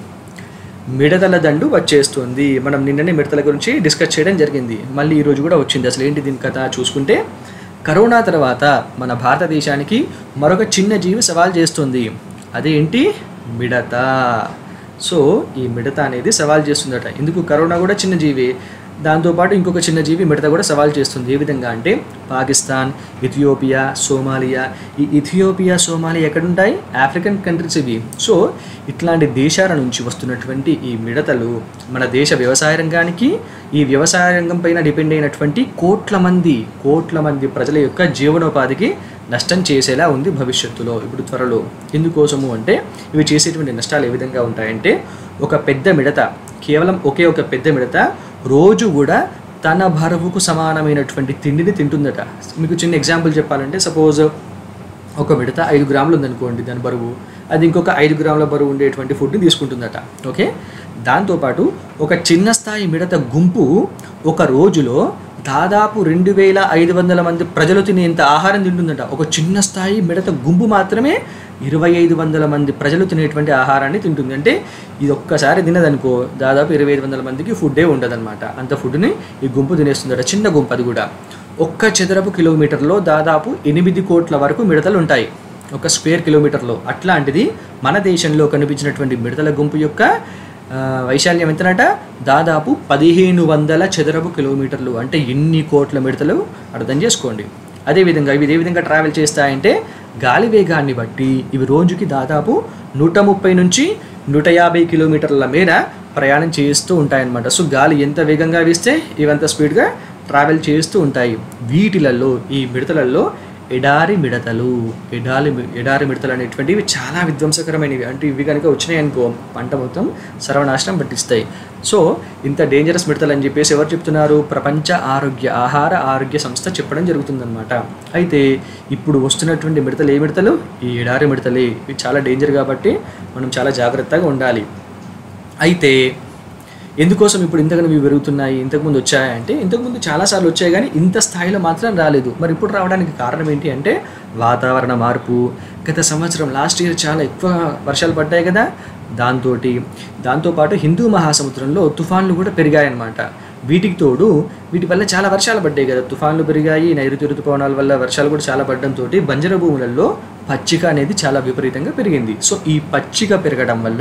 మిడతల దండు వచ్చేస్తుంది మనం నిన్ననే మిడతల గురించి డిస్కస్ చేయడం జరిగింది మళ్ళీ ఈరోజు కూడా వచ్చింది అసలు ఏంటి దీని కథ చూసుకుంటే కరోనా తర్వాత మన భారతదేశానికి మరొక చిన్న జీవి సవాల్ చేస్తుంది అదేంటి మిడత సో ఈ మిడత అనేది సవాల్ చేస్తుందట ఎందుకు కరోనా కూడా చిన్న జీవి దాంతోపాటు ఇంకొక చిన్న జీవి మిడత కూడా సవాల్ చేస్తుంది ఏ విధంగా అంటే పాకిస్తాన్ ఇథియోపియా సోమాలియా ఈ ఇథియోపియా సోమాలియా ఎక్కడుంటాయి ఆఫ్రికన్ కంట్రీస్ ఇవి సో ఇట్లాంటి దేశాల నుంచి వస్తున్నటువంటి ఈ మిడతలు మన దేశ వ్యవసాయ రంగానికి ఈ వ్యవసాయ రంగం పైన డిపెండ్ అయినటువంటి కోట్ల మంది కోట్ల మంది ప్రజల యొక్క జీవనోపాధికి నష్టం చేసేలా ఉంది భవిష్యత్తులో ఇప్పుడు త్వరలో ఎందుకోసము అంటే ఇవి చేసేటువంటి నష్టాలు ఏ విధంగా ఉంటాయంటే ఒక పెద్ద మిడత కేవలం ఒకే ఒక పెద్ద మిడత రోజు కూడా తన బరువుకు సమానమైనటువంటి తిండిని తింటుందట మీకు చిన్న ఎగ్జాంపుల్ చెప్పాలంటే సపోజ్ ఒక మిడత ఐదు గ్రాములు ఉందనుకోండి దాని బరువు అది ఇంకొక ఐదు గ్రాముల బరువు ఉండేటువంటి ఫుడ్ని తీసుకుంటుందట ఓకే దాంతోపాటు ఒక చిన్న స్థాయి మిడత గుంపు ఒక రోజులో దాదాపు రెండు వేల ఐదు వందల మంది ప్రజలు తినేంత ఆహారం తింటుందట ఒక చిన్న స్థాయి మిడత గుంపు మాత్రమే ఇరవై ఐదు వందల మంది ప్రజలు తినేటువంటి ఆహారాన్ని తింటుంది అంటే ఇది ఒక్కసారి తినదనుకో దాదాపు ఇరవై ఐదు వందల మందికి ఫుడ్డే ఉండదన్నమాట అంత ఫుడ్ని ఈ గుంపు తినేస్తుందట చిన్న గుంపు అది కూడా ఒక్క చదరపు కిలోమీటర్లో దాదాపు ఎనిమిది కోట్ల వరకు మిడతలు ఉంటాయి ఒక స్క్వేర్ కిలోమీటర్లో అట్లాంటిది మన దేశంలో కనిపించినటువంటి మిడతల గుంపు యొక్క ఆ, వైశాల్యం ఎంతనట దాదాపు పదిహేను వందల చదరపు కిలోమీటర్లు అంటే ఎన్ని కోట్ల మిడతలు అర్థం చేసుకోండి అదేవిధంగా ఇవి ఏ విధంగా ట్రావెల్ చేస్తాయంటే గాలి వేగాన్ని బట్టి ఇవి రోజుకి దాదాపు నూట ముప్పై నుంచి నూట యాభై కిలోమీటర్ల మేర ప్రయాణం చేస్తూ ఉంటాయన్నమాట సో గాలి ఎంత వేగంగా వీస్తే ఇవంత స్పీడ్గా ట్రావెల్ చేస్తూ ఉంటాయి వీటిలలో ఈ మిడతలలో ఎడారి మిడతలు ఎడారి మి- ఎడారి మిడతలు అనేటువంటివి చాలా విధ్వంసకరమైనవి అంటే ఇవి కనుక వచ్చినాయి అనుకో పంట మొత్తం సర్వనాశనం పట్టిస్తాయి సో ఇంత డేంజరస్ మిడతలు అని చెప్పేసి ఎవరు చెప్తున్నారు ప్రపంచ ఆరోగ్య ఆహార ఆరోగ్య సంస్థ చెప్పడం జరుగుతుందన్నమాట అయితే ఇప్పుడు వస్తున్నటువంటి మిడతలు ఏ మిడతలు ఈ ఎడారి మిడతలే ఇవి చాలా డేంజర్ కాబట్టి మనం చాలా జాగ్రత్తగా ఉండాలి అయితే ఎందుకోసం ఇప్పుడు ఇంతకన్నా ఇవి పెరుగుతున్నాయి ఇంతకుముందు వచ్చాయి అంటే ఇంతకుముందు చాలాసార్లు వచ్చాయి కానీ ఇంత స్థాయిలో మాత్రం రాలేదు మరి ఇప్పుడు రావడానికి కారణం ఏంటి అంటే వాతావరణ మార్పు గత సంవత్సరం లాస్ట్ ఇయర్ చాలా ఎక్కువ వర్షాలు పడ్డాయి కదా దాంతో దాంతోపాటు హిందూ మహాసముద్రంలో తుఫాన్లు కూడా పెరిగాయన్నమాట వీటికి తోడు వీటి వల్ల చాలా వర్షాలు పడ్డాయి కదా తుఫాన్లు పెరిగాయి నైరుతి ఋతుపవనాల వల్ల వర్షాలు కూడా చాలా పడడంతో బంజర భూములలో పచ్చిక అనేది చాలా విపరీతంగా పెరిగింది సో ఈ పచ్చిక పెరగడం వల్ల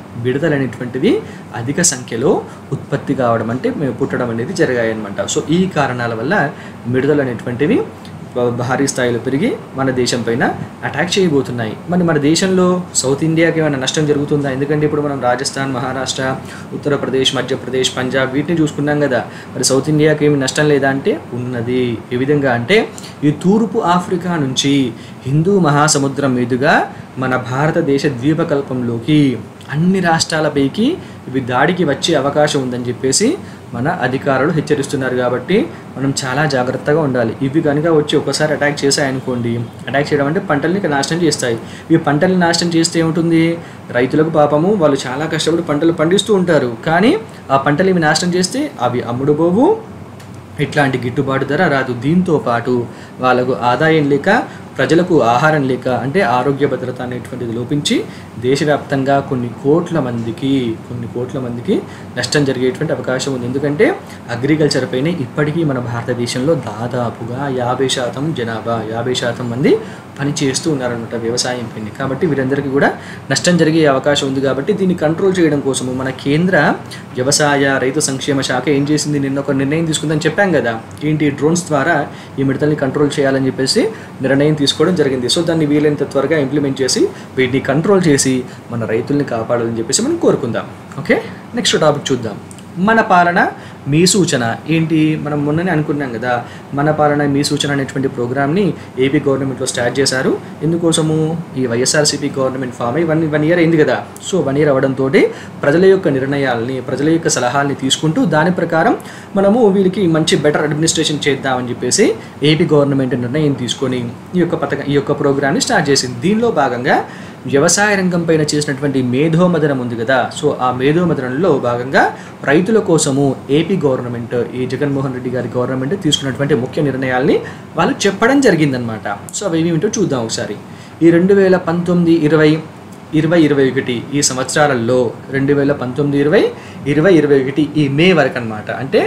విడుదల అనేటువంటివి అధిక సంఖ్యలో ఉత్పత్తి కావడం అంటే మేము పుట్టడం అనేది జరిగాయి అనమాట సో ఈ కారణాల వల్ల విడుదల అనేటువంటివి భారీ స్థాయిలో పెరిగి మన దేశం పైన అటాక్ చేయబోతున్నాయి మరి మన దేశంలో సౌత్ ఇండియాకి ఏమైనా నష్టం జరుగుతుందా ఎందుకంటే ఇప్పుడు మనం రాజస్థాన్ మహారాష్ట్ర ఉత్తరప్రదేశ్ మధ్యప్రదేశ్ పంజాబ్ వీటిని చూసుకున్నాం కదా మరి సౌత్ ఇండియాకి ఏమి నష్టం లేదా అంటే ఉన్నది ఏ విధంగా అంటే ఈ తూర్పు ఆఫ్రికా నుంచి హిందూ మహాసముద్రం మీదుగా మన భారతదేశ ద్వీపకల్పంలోకి అన్ని రాష్ట్రాలపైకి ఇవి దాడికి వచ్చే అవకాశం ఉందని చెప్పేసి మన అధికారులు హెచ్చరిస్తున్నారు కాబట్టి మనం చాలా జాగ్రత్తగా ఉండాలి ఇవి కనుక వచ్చి ఒకసారి అటాక్ చేశాయనుకోండి అటాక్ చేయడం అంటే పంటల్ని నాశనం చేస్తాయి ఇవి పంటల్ని నాశనం చేస్తే ఏముంటుంది రైతులకు పాపము వాళ్ళు చాలా కష్టపడి పంటలు పండిస్తూ ఉంటారు కానీ ఆ పంటలు ఇవి నాశనం చేస్తే అవి అమ్ముడు పోవు ఇట్లాంటి గిట్టుబాటు ధర రాదు దీంతో పాటు వాళ్ళకు ఆదాయం లేక ప్రజలకు ఆహారం లేక అంటే ఆరోగ్య భద్రత అనేటువంటిది లోపించి దేశవ్యాప్తంగా కొన్ని కోట్ల మందికి కొన్ని కోట్ల మందికి నష్టం జరిగేటువంటి అవకాశం ఉంది ఎందుకంటే అగ్రికల్చర్ పైన ఇప్పటికీ మన భారతదేశంలో దాదాపుగా యాభై శాతం జనాభా యాభై శాతం మంది పని చేస్తూ ఉన్నారనమాట వ్యవసాయం పైన కాబట్టి వీరందరికీ కూడా నష్టం జరిగే అవకాశం ఉంది కాబట్టి దీన్ని కంట్రోల్ చేయడం కోసము మన కేంద్ర వ్యవసాయ రైతు సంక్షేమ శాఖ ఏం చేసింది నిన్న ఒక నిర్ణయం తీసుకుందని చెప్పాం కదా ఏంటి డ్రోన్స్ ద్వారా ఈ మిడతల్ని కంట్రోల్ చేయాలని చెప్పేసి నిర్ణయం తీసుకోవడం జరిగింది సో దాన్ని వీలైనంత త్వరగా ఇంప్లిమెంట్ చేసి వీటిని కంట్రోల్ చేసి మన రైతుల్ని కాపాడాలని చెప్పేసి మనం కోరుకుందాం ఓకే నెక్స్ట్ టాపిక్ చూద్దాం మన పాలన మీ సూచన ఏంటి మనం మొన్ననే అనుకున్నాం కదా మన పాలన మీ సూచన అనేటువంటి ప్రోగ్రామ్ని ఏపీ గవర్నమెంట్లో స్టార్ట్ చేశారు ఎందుకోసము ఈ వైఎస్ఆర్సీపీ గవర్నమెంట్ ఫామ్ అయ్యి వన్ వన్ ఇయర్ అయింది కదా సో వన్ ఇయర్ అవ్వడంతో ప్రజల యొక్క నిర్ణయాల్ని ప్రజల యొక్క సలహాల్ని తీసుకుంటూ దాని ప్రకారం మనము వీళ్ళకి మంచి బెటర్ అడ్మినిస్ట్రేషన్ చేద్దామని చెప్పేసి ఏపీ గవర్నమెంట్ నిర్ణయం తీసుకొని ఈ యొక్క పథకం ఈ యొక్క ప్రోగ్రామ్ని స్టార్ట్ చేసింది దీనిలో భాగంగా వ్యవసాయ రంగం పైన చేసినటువంటి మేధోమదనం ఉంది కదా సో ఆ మేధోమదనంలో భాగంగా రైతుల కోసము ఏపీ గవర్నమెంట్ ఈ జగన్మోహన్ రెడ్డి గారి గవర్నమెంట్ తీసుకున్నటువంటి ముఖ్య నిర్ణయాల్ని వాళ్ళు చెప్పడం జరిగిందనమాట సో అవి ఏమిటో చూద్దాం ఒకసారి ఈ రెండు వేల పంతొమ్మిది ఇరవై ఇరవై ఇరవై ఒకటి ఈ సంవత్సరాలలో రెండు వేల పంతొమ్మిది ఇరవై ఇరవై ఇరవై ఒకటి ఈ మే వరకు అనమాట అంటే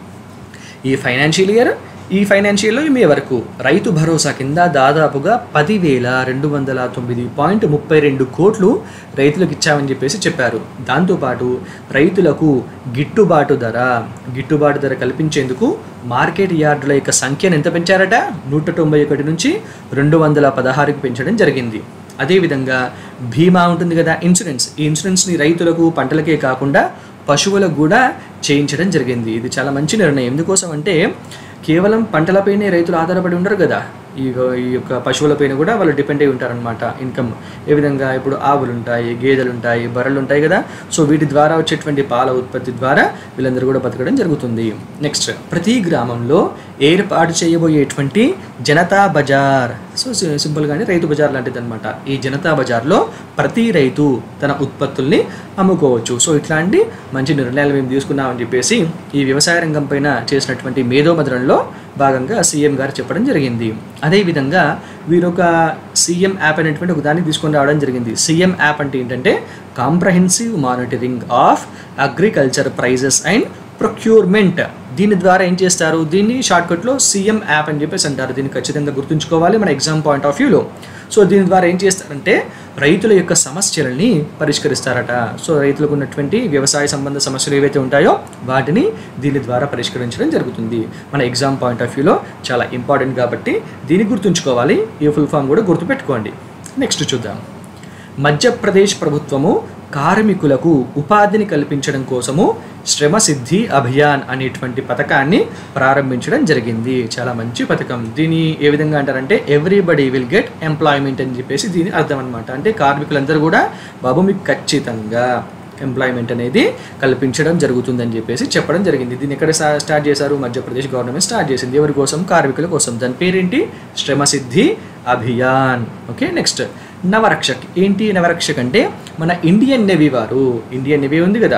ఈ ఫైనాన్షియల్ ఇయర్ ఈ ఫైనాన్షియల్లో మే వరకు రైతు భరోసా కింద దాదాపుగా పదివేల రెండు వందల తొమ్మిది పాయింట్ ముప్పై రెండు కోట్లు రైతులకు ఇచ్చామని చెప్పేసి చెప్పారు దాంతోపాటు రైతులకు గిట్టుబాటు ధర గిట్టుబాటు ధర కల్పించేందుకు మార్కెట్ యార్డుల యొక్క సంఖ్యను ఎంత పెంచారట నూట తొంభై ఒకటి నుంచి రెండు వందల పదహారుకి పెంచడం జరిగింది అదేవిధంగా బీమా ఉంటుంది కదా ఇన్సూరెన్స్ ఈ ఇన్సూరెన్స్ని రైతులకు పంటలకే కాకుండా పశువులకు కూడా చేయించడం జరిగింది ఇది చాలా మంచి నిర్ణయం ఎందుకోసం అంటే కేవలం పంటలపైనే రైతులు ఆధారపడి ఉండరు కదా ఈ ఈ యొక్క పశువులపైన కూడా వాళ్ళు డిపెండ్ అయి ఉంటారనమాట ఇన్కమ్ ఏ విధంగా ఇప్పుడు ఆవులు ఉంటాయి గేదెలు ఉంటాయి బర్రెలు ఉంటాయి కదా సో వీటి ద్వారా వచ్చేటువంటి పాల ఉత్పత్తి ద్వారా వీళ్ళందరూ కూడా బతకడం జరుగుతుంది నెక్స్ట్ ప్రతి గ్రామంలో ఏర్పాటు చేయబోయేటువంటి జనతా బజార్ సో సి- సింపుల్గానే రైతు బజార్ లాంటిది అనమాట ఈ జనతా బజార్లో ప్రతి రైతు తన ఉత్పత్తుల్ని అమ్ముకోవచ్చు సో ఇట్లాంటి మంచి నిర్ణయాలు మేము తీసుకున్నామని చెప్పేసి ఈ వ్యవసాయ రంగం పైన చేసినటువంటి మేధోమదనంలో భాగంగా సీఎం గారు చెప్పడం జరిగింది అదేవిధంగా వీరు ఒక సీఎం యాప్ అనేటువంటి ఒక దాన్ని తీసుకొని రావడం జరిగింది సీఎం యాప్ అంటే ఏంటంటే comprehensive monitoring of agriculture prices and procurement దీని ద్వారా ఏం చేస్తారు దీన్ని షార్ట్కట్లో సీఎం యాప్ అని చెప్పేసి అంటారు దీన్ని ఖచ్చితంగా గుర్తుంచుకోవాలి మన ఎగ్జామ్ పాయింట్ ఆఫ్ వ్యూలో సో దీని ద్వారా ఏం చేస్తారంటే రైతుల యొక్క సమస్యలని పరిష్కరిస్తారట సో రైతులకు ఉన్నటువంటి వ్యవసాయ సంబంధ సమస్యలు ఏవైతే ఉంటాయో వాటిని దీని ద్వారా పరిష్కరించడం జరుగుతుంది మన ఎగ్జామ్ పాయింట్ ఆఫ్ వ్యూలో చాలా ఇంపార్టెంట్ కాబట్టి దీన్ని గుర్తుంచుకోవాలి ఈ ఫుల్ ఫామ్ కూడా గుర్తుపెట్టుకోండి నెక్స్ట్ చూద్దాం మధ్యప్రదేశ్ ప్రభుత్వము కార్మికులకు ఉపాధిని కల్పించడం కోసము శ్రమ సిద్ధి అభియాన్ అనేటువంటి పథకాన్ని ప్రారంభించడం జరిగింది చాలా మంచి పథకం దీని ఏ విధంగా అంటారంటే ఎవ్రీబడి విల్ గెట్ ఎంప్లాయ్మెంట్ అని చెప్పేసి దీని అర్థం అనమాట అంటే కార్మికులందరూ కూడా బాబు మీకు ఖచ్చితంగా ఎంప్లాయ్మెంట్ అనేది కల్పించడం జరుగుతుందని చెప్పేసి చెప్పడం జరిగింది దీన్ని ఎక్కడ స్టా- స్టార్ట్ చేశారు మధ్యప్రదేశ్ గవర్నమెంట్ స్టార్ట్ చేసింది ఎవరి కోసం కార్మికుల కోసం దాని పేరేంటి శ్రమ సిద్ధి అభియాన్ ఓకే నెక్స్ట్ నవరక్షక్ ఏంటి నవరక్షక్ అంటే మన ఇండియన్ నేవీ వారు ఇండియన్ నేవీ ఉంది కదా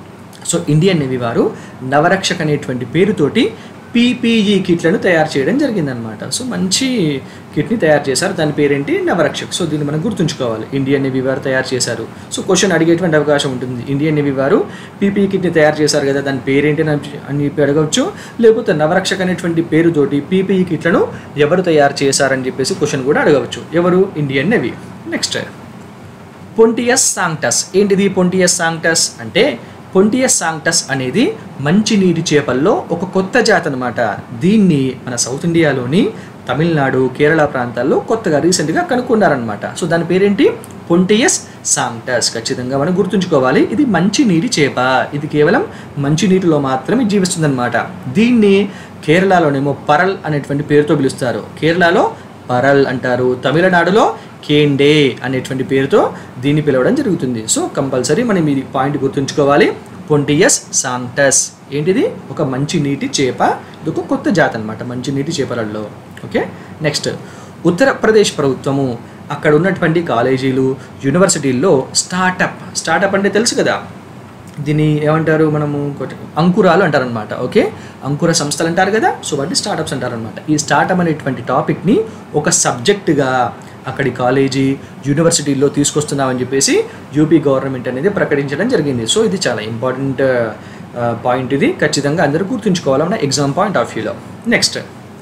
సో ఇండియన్ నేవీ వారు నవరక్షక్ అనేటువంటి పేరుతోటి పీపీఈ కిట్లను తయారు చేయడం జరిగిందనమాట సో మంచి కిట్ని తయారు చేశారు దాని పేరేంటి నవరక్షక్ సో దీన్ని మనం గుర్తుంచుకోవాలి ఇండియన్ నేవీ వారు తయారు చేశారు సో క్వశ్చన్ అడిగేటువంటి అవకాశం ఉంటుంది ఇండియన్ నేవీ వారు పీపీఈ కిట్ని తయారు చేశారు కదా దాని పేరేంటి అని అని చెప్పి అడగవచ్చు లేకపోతే నవరక్షక్ అనేటువంటి పేరుతోటి పీపీఈ కిట్లను ఎవరు తయారు చేశారని చెప్పేసి క్వశ్చన్ కూడా అడగవచ్చు ఎవరు Indian navy next Pontius Sanctus ఏంటిది పొంటియస్ సాంక్టస్ అంటే పొంటియస్ సాంక్టస్ అనేది మంచినీటి చేపల్లో ఒక కొత్త జాతి అనమాట దీన్ని మన సౌత్ ఇండియాలోని తమిళనాడు కేరళ ప్రాంతాల్లో కొత్తగా రీసెంట్గా కనుక్కున్నారనమాట సో దాని పేరేంటి పొంటియస్ సాంక్టస్ ఖచ్చితంగా మనం గుర్తుంచుకోవాలి ఇది మంచినీటి చేప ఇది కేవలం మంచినీటిలో మాత్రమే జీవిస్తుందన్నమాట దీన్ని కేరళలోనేమో పరల్ అనేటువంటి పేరుతో పిలుస్తారు కేరళలో పరల్ అంటారు తమిళనాడులో కేండే అనేటువంటి పేరుతో దీన్ని పిలవడం జరుగుతుంది సో కంపల్సరీ మనం ఇది పాయింట్ గుర్తుంచుకోవాలి పొంటియస్ సాంక్టస్ ఏంటిది ఒక మంచి నీటి చేప ఇది ఒక కొత్త జాతి అనమాట మంచి నీటి చేపలలో ఓకే నెక్స్ట్ ఉత్తరప్రదేశ్ ప్రభుత్వము అక్కడ ఉన్నటువంటి కాలేజీలు యూనివర్సిటీల్లో స్టార్టప్ స్టార్టప్ అంటే తెలుసు కదా దీన్ని ఏమంటారు మనము కొట్- అంకురాలు అంటారనమాట ఓకే అంకుర సంస్థలు అంటారు కదా సో వాటిని స్టార్టప్స్ అంటారనమాట ఈ స్టార్టప్ అనేటువంటి టాపిక్ని ఒక సబ్జెక్టుగా అక్కడి కాలేజీ యూనివర్సిటీల్లో తీసుకొస్తున్నామని చెప్పేసి యూపీ గవర్నమెంట్ అనేది ప్రకటించడం జరిగింది సో ఇది చాలా ఇంపార్టెంట్ పాయింట్ ఇది ఖచ్చితంగా అందరూ గుర్తుంచుకోవాలన్న ఎగ్జామ్ పాయింట్ ఆఫ్ వ్యూలో నెక్స్ట్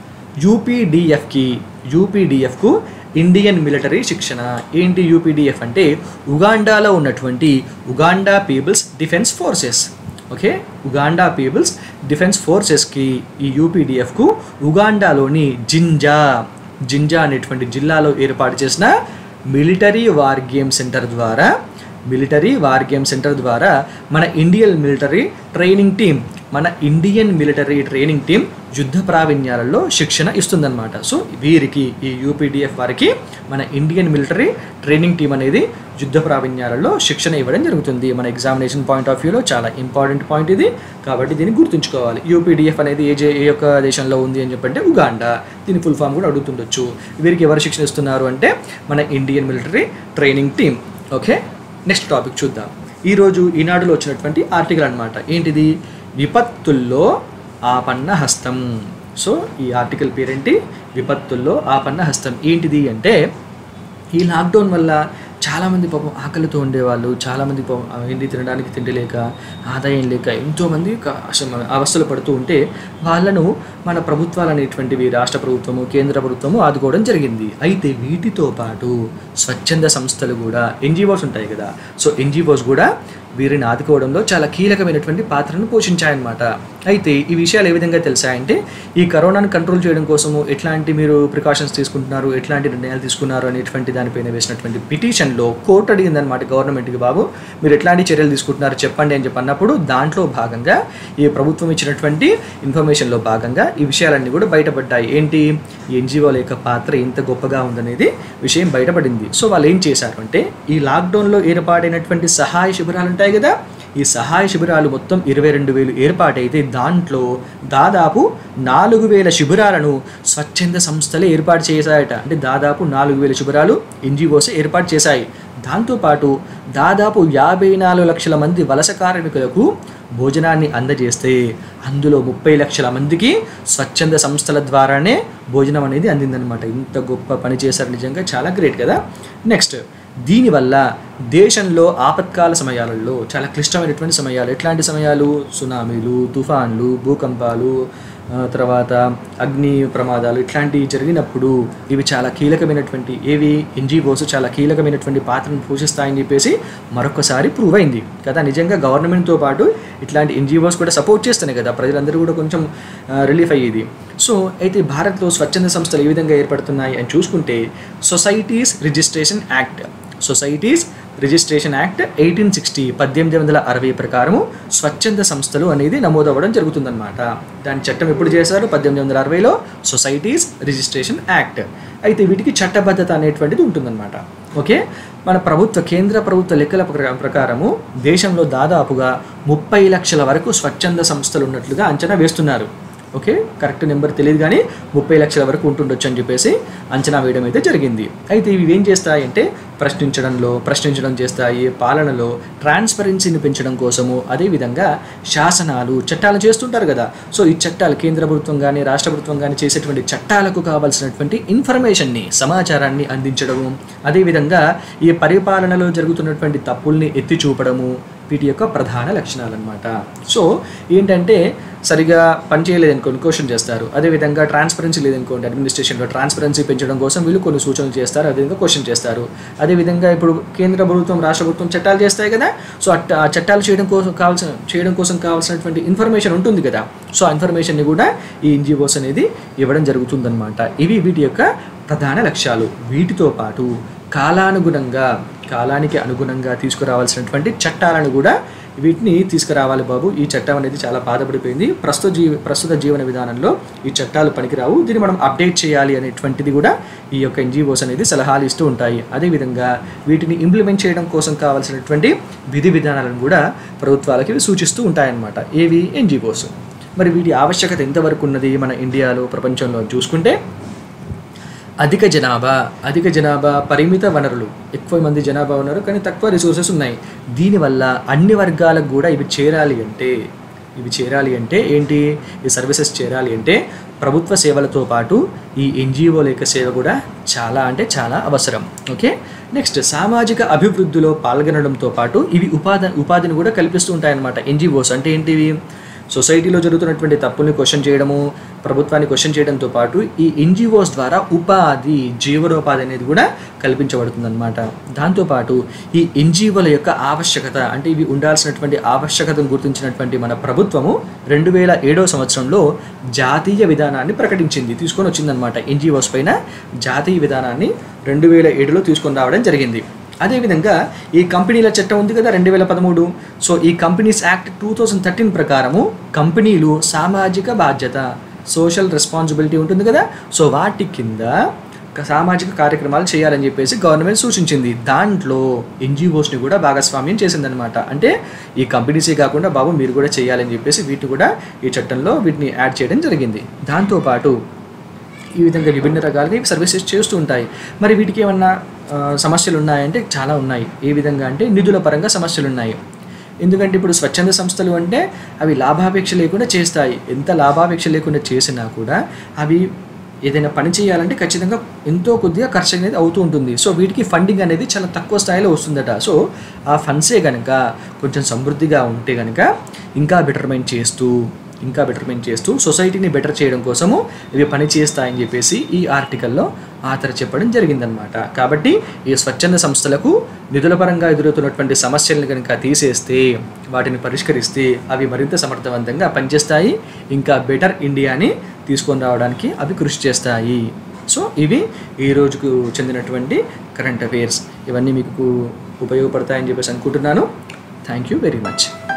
యూపీడిఎఫ్కి యూపీడిఎఫ్కు ఇండియన్ మిలిటరీ శిక్షణ ఏంటి యూపీడిఎఫ్ అంటే ఉగాండాలో ఉన్నటువంటి Uganda people's defence forces okay Uganda people's defence ఫోర్సెస్కి ఈ యూపీడిఎఫ్కు ఉగాండాలోని జింజా జింజా అనేటువంటి జిల్లాలో ఏర్పాటు చేసిన మిలిటరీ వార్ గేమ్ సెంటర్ ద్వారా మిలిటరీ వార్ గేమ్ సెంటర్ ద్వారా మన ఇండియన్ మిలిటరీ ట్రైనింగ్ టీం మన ఇండియన్ మిలిటరీ ట్రైనింగ్ టీం యుద్ధ ప్రావీణ్యాలలో శిక్షణ ఇస్తుందన్నమాట సో వీరికి ఈ యూపీడిఎఫ్ వారికి మన ఇండియన్ మిలిటరీ ట్రైనింగ్ టీం అనేది యుద్ధ ప్రావీణ్యాలలో శిక్షణ ఇవ్వడం జరుగుతుంది మన ఎగ్జామినేషన్ పాయింట్ ఆఫ్ వ్యూలో చాలా ఇంపార్టెంట్ పాయింట్ ఇది కాబట్టి దీన్ని గుర్తుంచుకోవాలి యూపీడిఎఫ్ అనేది ఏ జే- ఏ యొక్క దేశంలో ఉంది అని చెప్పంటే ఉగాండా దీని ఫుల్ ఫామ్ కూడా అడుగుతుండొచ్చు వీరికి ఎవరు శిక్షణ ఇస్తున్నారు అంటే మన Indian military training team okay next topic చూద్దాం ఈరోజు ఈనాడులో వచ్చినటువంటి ఆర్టికల్ అన్నమాట ఏంటిది విపత్తుల్లో ఆపన్న హస్తం సో ఈ ఆర్టికల్ పేరేంటి విపత్తుల్లో ఆపన్న హస్తం ఏంటిది అంటే ఈ లాక్డౌన్ వల్ల చాలామంది పాపం ఆకలితో ఉండేవాళ్ళు చాలామంది పాపం ఏంటి తినడానికి తిండి లేక ఆదాయం లేక ఎంతోమంది క- అసలు అవస్థలు పడుతూ ఉంటే వాళ్ళను మన ప్రభుత్వాలు అనేటువంటివి రాష్ట్ర ప్రభుత్వము కేంద్ర ప్రభుత్వము ఆదుకోవడం జరిగింది అయితే వీటితో పాటు స్వచ్ఛంద సంస్థలు కూడా ఎన్జిఓస్ ఉంటాయి కదా సో ఎన్జిఓస్ కూడా వీరిని ఆదుకోవడంలో చాలా కీలకమైనటువంటి పాత్రను పోషించాయన్నమాట అయితే ఈ విషయాలు ఏ విధంగా తెలిసాయంటే ఈ కరోనాను కంట్రోల్ చేయడం కోసము ఎట్లాంటి మీరు ప్రికాషన్స్ తీసుకుంటున్నారు ఎట్లాంటి నిర్ణయాలు తీసుకున్నారు అనేటువంటి దానిపైన వేసినటువంటి పిటిషన్లో కోర్టు అడిగిందనమాట గవర్నమెంట్కి బాబు మీరు ఎట్లాంటి చర్యలు తీసుకుంటున్నారు చెప్పండి అని చెప్పి అన్నప్పుడు దాంట్లో భాగంగా ఈ ప్రభుత్వం ఇచ్చినటువంటి ఇన్ఫర్మేషన్లో భాగంగా ఈ విషయాలన్నీ కూడా బయటపడ్డాయి ఏంటి ఎన్జిఓల యొక్క పాత్ర ఎంత గొప్పగా ఉందనేది విషయం బయటపడింది సో వాళ్ళు ఏం చేశారు అంటే ఈ లాక్డౌన్లో ఏర్పాటైనటువంటి సహాయ శిబిరాలు ఉంటాయి కదా ఈ సహాయ శిబిరాలు మొత్తం ఇరవై రెండు వేలు ఏర్పాటైతే దాంట్లో దాదాపు నాలుగు వేల శిబిరాలను స్వచ్ఛంద సంస్థలే ఏర్పాటు చేశాయట అంటే దాదాపు నాలుగు వేల శిబిరాలు ఎన్జిఓస్ ఏర్పాటు చేశాయి దాంతోపాటు దాదాపు యాభై నాలుగు లక్షల మంది వలస కార్మికులకు భోజనాన్ని అందజేస్తే అందులో ముప్పై లక్షల మందికి స్వచ్ఛంద సంస్థల ద్వారానే భోజనం అనేది అందిందనమాట ఇంత గొప్ప పని చేశారు నిజంగా చాలా గ్రేట్ కదా నెక్స్ట్ దీనివల్ల దేశంలో ఆపత్కాల సమయాలలో చాలా క్లిష్టమైనటువంటి సమయాలు ఎట్లాంటి సమయాలు సునామీలు తుఫాన్లు భూకంపాలు ఆ, తర్వాత అగ్ని ప్రమాదాలు ఇట్లాంటివి జరిగినప్పుడు ఇవి చాలా కీలకమైనటువంటి ఏవి ఎన్జిఓస్ చాలా కీలకమైనటువంటి పాత్రను పోషిస్తాయని చెప్పేసి మరొకసారి ప్రూవ్ అయింది కదా నిజంగా గవర్నమెంట్తో పాటు ఇట్లాంటి ఎన్జిఓస్ కూడా సపోర్ట్ చేస్తున్నాయి కదా ప్రజలందరూ కూడా కొంచెం రిలీఫ్ అయ్యేది సో అయితే భారత్లో స్వచ్ఛంద సంస్థలు ఏ విధంగా ఏర్పడుతున్నాయి అని చూసుకుంటే societies registration act societies registration act eighteen sixty పద్దెనిమిది వందల అరవై ప్రకారము స్వచ్ఛంద సంస్థలు అనేది నమోదవ్వడం జరుగుతుందన్నమాట దాని చట్టం ఎప్పుడు చేశారు పద్దెనిమిది వందల అరవైలో సొసైటీస్ రిజిస్ట్రేషన్ యాక్ట్ అయితే వీటికి చట్టబద్ధత అనేటువంటిది ఉంటుందన్నమాట ఓకే మన ప్రభుత్వ కేంద్ర ప్రభుత్వ లెక్కల ప్రకా- ప్రకారము దేశంలో దాదాపుగా ముప్పై లక్షల వరకు స్వచ్ఛంద సంస్థలు ఉన్నట్లుగా అంచనా వేస్తున్నారు ఓకే కరెక్ట్ నెంబర్ తెలియదు కానీ ముప్పై లక్షల వరకు ఉంటుండొచ్చు అని చెప్పేసి అంచనా వేయడం అయితే జరిగింది అయితే ఇవి ఏం చేస్తాయంటే ప్రశ్నించడంలో ప్రశ్నించడం చేస్తాయి పాలనలో ట్రాన్స్పరెన్సీని పెంచడం కోసము అదేవిధంగా శాసనాలు చట్టాలు చేస్తుంటారు కదా సో ఈ చట్టాలు కేంద్ర ప్రభుత్వం కానీ రాష్ట్ర ప్రభుత్వం కానీ చేసేటువంటి చట్టాలకు కావాల్సినటువంటి ఇన్ఫర్మేషన్ని సమాచారాన్ని అందించడము అదేవిధంగా ఈ పరిపాలనలో జరుగుతున్నటువంటి తప్పుల్ని ఎత్తి చూపడము వీటి యొక్క ప్రధాన లక్షణాలు అనమాట సో ఏంటంటే సరిగా పని చేయలేదనుకోండి క్వశ్చన్ చేస్తారు అదేవిధంగా ట్రాన్స్పరెన్సీ లేదనుకోండి అడ్మినిస్ట్రేషన్లో ట్రాన్స్పరెన్సీ పెంచడం కోసం వీళ్ళు కొన్ని సూచనలు చేస్తారు అదేవిధంగా క్వశ్చన్ చేస్తారు అదేవిధంగా ఇప్పుడు కేంద్ర ప్రభుత్వం రాష్ట్ర ప్రభుత్వం చట్టాలు చేస్తాయి కదా సో అట్ట ఆ చట్టాలు చేయడం కోసం కావాల్సిన చేయడం కోసం కావాల్సినటువంటి ఇన్ఫర్మేషన్ ఉంటుంది కదా సో ఆ ఇన్ఫర్మేషన్ని కూడా ఈ ఎన్జిఓస్ అనేది ఇవ్వడం జరుగుతుందన్నమాట ఇవి వీటి యొక్క ప్రధాన లక్ష్యాలు వీటితో పాటు కాలానుగుణంగా కాలానికి అనుగుణంగా తీసుకురావాల్సినటువంటి చట్టాలను కూడా వీటిని తీసుకురావాలి బాబు ఈ చట్టం అనేది చాలా బాధపడిపోయింది ప్రస్తుత జీవ ప్రస్తుత జీవన విధానంలో ఈ చట్టాలు పనికిరావు దీన్ని మనం అప్డేట్ చేయాలి అనేటువంటిది కూడా ఈ యొక్క ఎన్జిఓస్ అనేది సలహాలు ఇస్తూ ఉంటాయి అదేవిధంగా వీటిని ఇంప్లిమెంట్ చేయడం కోసం కావాల్సినటువంటి విధి విధానాలను కూడా ప్రభుత్వాలకి ఇవి సూచిస్తూ ఉంటాయన్నమాట ఏవి ఎన్జిఓస్ మరి వీటి ఆవశ్యకత ఎంతవరకు ఉన్నది మన ఇండియాలో ప్రపంచంలో చూసుకుంటే అధిక జనాభా అధిక జనాభా పరిమిత వనరులు ఎక్కువ మంది జనాభా ఉన్నారు కానీ తక్కువ రిసోర్సెస్ ఉన్నాయి దీనివల్ల అన్ని వర్గాలకు కూడా ఇవి చేరాలి అంటే ఇవి చేరాలి అంటే ఏంటి ఈ సర్వీసెస్ చేరాలి అంటే ప్రభుత్వ సేవలతో పాటు ఈ ఎన్జిఓల యొక్క సేవ కూడా చాలా అంటే చాలా అవసరం ఓకే నెక్స్ట్ సామాజిక అభివృద్ధిలో పాల్గొనడంతో పాటు ఇవి ఉపాధి ఉపాధిని కూడా కల్పిస్తూ ఉంటాయన్నమాట ఎన్జిఓస్ అంటే ఏంటివి సొసైటీలో జరుగుతున్నటువంటి తప్పుల్ని క్వశ్చన్ చేయడము ప్రభుత్వాన్ని క్వశ్చన్ చేయడంతో పాటు ఈ ఎన్జిఓస్ ద్వారా ఉపాధి జీవనోపాధి అనేది కూడా కల్పించబడుతుందన్నమాట దాంతోపాటు ఈ ఎన్జిఓల యొక్క ఆవశ్యకత అంటే ఇవి ఉండాల్సినటువంటి ఆవశ్యకతను గుర్తించినటువంటి మన ప్రభుత్వము రెండు వేల ఏడో సంవత్సరంలో జాతీయ విధానాన్ని ప్రకటించింది తీసుకొని వచ్చిందనమాట ఎన్జిఓస్ పైన జాతీయ విధానాన్ని రెండు వేల ఏడులో తీసుకొని రావడం జరిగింది అదేవిధంగా ఈ కంపెనీల చట్టం ఉంది కదా రెండు వేల పదమూడు సో ఈ companies act two thousand thirteen ప్రకారము కంపెనీలు సామాజిక బాధ్యత సోషల్ రెస్పాన్సిబిలిటీ ఉంటుంది కదా సో వాటి కింద క- సామాజిక కార్యక్రమాలు చేయాలని చెప్పేసి గవర్నమెంట్ సూచించింది దాంట్లో ఎన్జిఓస్ని కూడా భాగస్వామ్యం చేసిందనమాట అంటే ఈ కంపెనీసే కాకుండా బాబు మీరు కూడా చేయాలని చెప్పేసి వీటిని కూడా ఈ చట్టంలో వీటిని యాడ్ చేయడం జరిగింది దాంతోపాటు ఈ విధంగా విభిన్న రకాలుగా ఇవి సర్వీసెస్ చేస్తూ ఉంటాయి మరి వీటికి ఏమన్నా ఆ, సమస్యలు ఉన్నాయంటే చాలా ఉన్నాయి ఏ విధంగా అంటే నిధుల పరంగా సమస్యలు ఉన్నాయి ఎందుకంటే ఇప్పుడు స్వచ్ఛంద సంస్థలు అంటే అవి లాభాపేక్ష లేకుండా చేస్తాయి ఎంత లాభాపేక్ష లేకుండా చేసినా కూడా అవి ఏదైనా పని చేయాలంటే ఖచ్చితంగా ఎంతో కొద్దిగా ఖర్చు అనేది అవుతూ ఉంటుంది సో వీటికి ఫండింగ్ అనేది చాలా తక్కువ స్థాయిలో వస్తుందట సో ఆ ఫండ్సే కనుక కొంచెం సమృద్ధిగా ఉంటే కనుక ఇంకా బెటర్మెంట్ చేస్తూ ఇంకా బెటర్మెంట్ చేస్తూ సొసైటీని బెటర్ చేయడం కోసము ఇవి పని చేస్తాయని చెప్పేసి ఈ ఆర్టికల్లో ఆథర్ చెప్పడం జరిగిందనమాట కాబట్టి ఈ స్వచ్ఛంద సంస్థలకు నిధుల పరంగా ఎదురవుతున్నటువంటి సమస్యలను కనుక తీసేస్తే వాటిని పరిష్కరిస్తే అవి మరింత సమర్థవంతంగా పనిచేస్తాయి ఇంకా బెటర్ ఇండియాని తీసుకొని రావడానికి అవి కృషి చేస్తాయి సో ఇవి ఈ రోజుకు చెందినటువంటి కరెంట్ అఫైర్స్ ఇవన్నీ మీకు ఉపయోగపడతాయని చెప్పేసి అనుకుంటున్నాను థ్యాంక్ యూ వెరీ మచ్